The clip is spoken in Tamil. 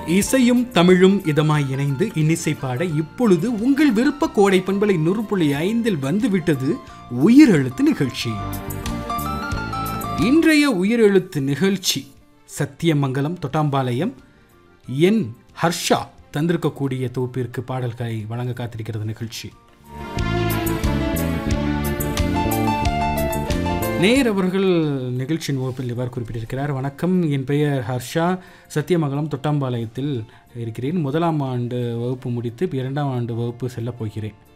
இசையும் தமிழும் இதமாய் இணைந்து இன்னிசை பாட இப்பொழுது உங்கள் விருப்ப கோடை பண்பலை நூறு புள்ளி ஐந்தில் வந்துவிட்டது உயிரெழுத்து நிகழ்ச்சி இன்றைய உயிரெழுத்து நிகழ்ச்சி சத்தியமங்கலம் தொட்டாம்பாளையம் என் ஹர்ஷா தந்திருக்கக்கூடிய தொகுப்பிற்கு பாடல்களை வழங்க காத்திருக்கிறது நிகழ்ச்சி நேர் அவர்கள் நிகழ்ச்சியின் வகுப்பில் இவ்வாறு குறிப்பிட்டிருக்கிறார் வணக்கம் என் பெயர் ஹர்ஷா சத்தியமங்கலம் தொட்டாம்பாளையத்தில் இருக்கிறேன் முதலாம் ஆண்டு வகுப்பு முடித்து இப்ப இரண்டாம் ஆண்டு வகுப்பு செல்லப் போகிறேன்